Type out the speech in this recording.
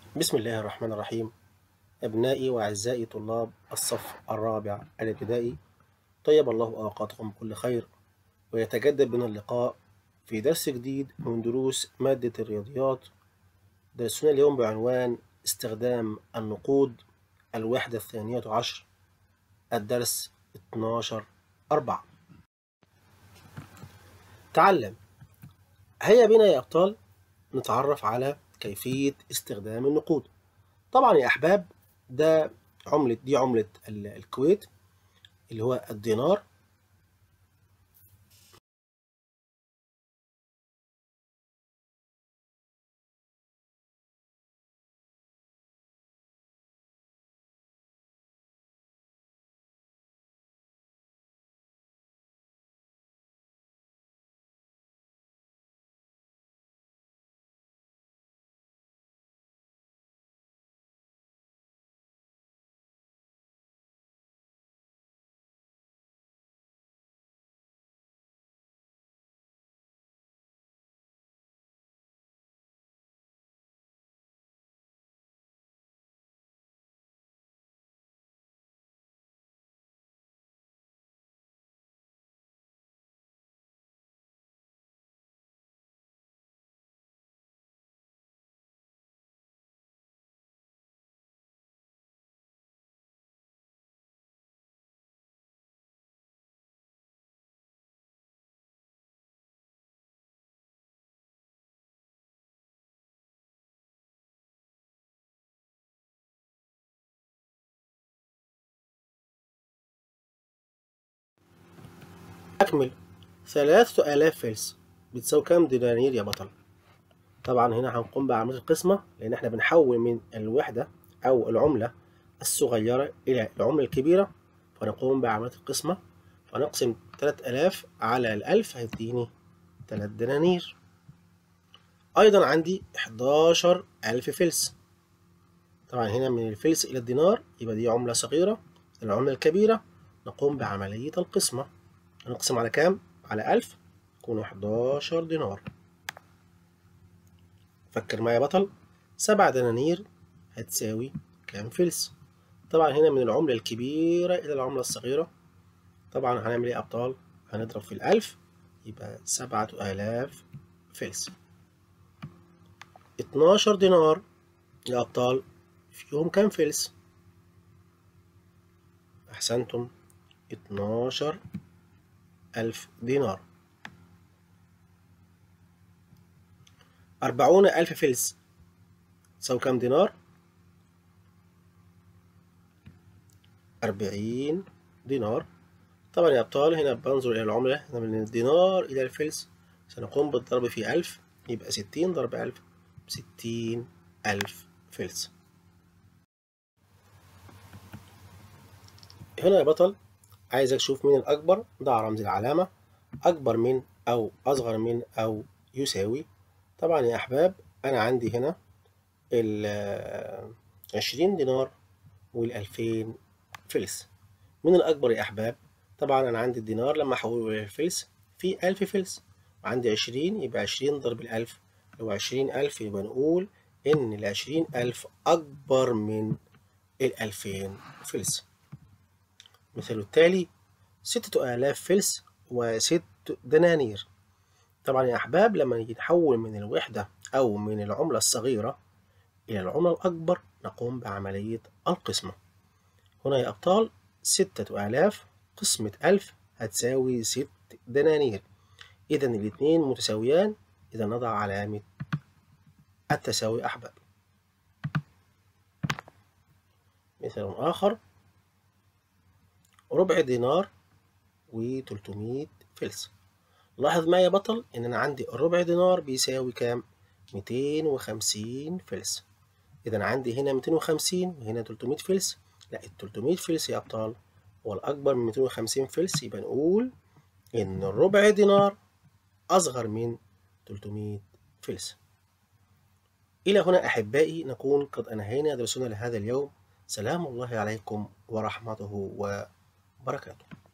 بسم الله الرحمن الرحيم أبنائي وأعزائي طلاب الصف الرابع الابتدائي طيب الله أوقاتكم بكل خير ويتجدد بنا اللقاء في درس جديد من دروس مادة الرياضيات درسنا اليوم بعنوان استخدام النقود الوحدة الثانية عشر الدرس 12 أربعة تعلم هيا بنا يا أبطال نتعرف على كيفية استخدام النقود طبعا يا أحباب ده عملة دي عملة الكويت اللي هو الدينار أكمل ثلاثة آلاف فلس بتساوي كام دنانير يا بطل؟ طبعا هنا هنقوم بعملية القسمة لأن احنا بنحول من الوحدة أو العملة الصغيرة إلى العملة الكبيرة فنقوم بعملية القسمة فنقسم تلات آلاف على الألف هيديني تلات دنانير أيضا عندي حداشر ألف فلس طبعا هنا من الفلس إلى الدينار يبقى دي عملة صغيرة العملة الكبيرة نقوم بعملية القسمة هنقسم على كام؟ على ألف يكونوا 11 دينار فكر معايا يا بطل سبع دنانير هتساوي كام فلس؟ طبعا هنا من العملة الكبيرة إلى العملة الصغيرة طبعا هنعمل إيه يا أبطال؟ هنضرب في الألف يبقى سبعة آلاف فلس 12 دينار يا أبطال فيهم كام فلس؟ أحسنتم 12 ألف دينار أربعون ألف فلس تساوي كام دينار؟ أربعين دينار طبعا يا أبطال هنا بنظر إلى العملة هنا من الدينار إلى الفلس سنقوم بالضرب في ألف يبقى ستين ضرب ألف ستين ألف فلس هنا يا بطل عايزك تشوف مين الأكبر ضع رمز العلامة أكبر من أو أصغر من أو يساوي طبعا يا أحباب أنا عندي هنا ال 20 دينار وال 2000 فلس من الأكبر يا أحباب طبعا أنا عندي الدينار لما أحوله إلى الفلس في 1000 فلس وعندي 20 يبقى 20 ضرب الألف لو 20000 يبقى نقول إن ال 20000 أكبر من ال 2000 فلس مثال التالي ستة آلاف فلس وست دنانير طبعا يا أحباب لما نيجي نحول من الوحدة أو من العملة الصغيرة إلى العملة الأكبر نقوم بعملية القسمة هنا يا أبطال ستة آلاف قسمة ألف هتساوي ست دنانير إذا الاتنين متساويان إذا نضع علامة التساوي أحباب مثال آخر ربع دينار و 300 فلس لاحظ معايا يا بطل ان انا عندي الربع دينار بيساوي كام 250 فلس اذا عندي هنا 250 وهنا 300 فلس لا ال 300 فلس يا ابطال هو الاكبر من 250 فلس يبقى نقول ان الربع دينار اصغر من 300 فلس الى هنا احبائي نكون قد انهينا درسنا لهذا اليوم سلام الله عليكم ورحمته وبركاته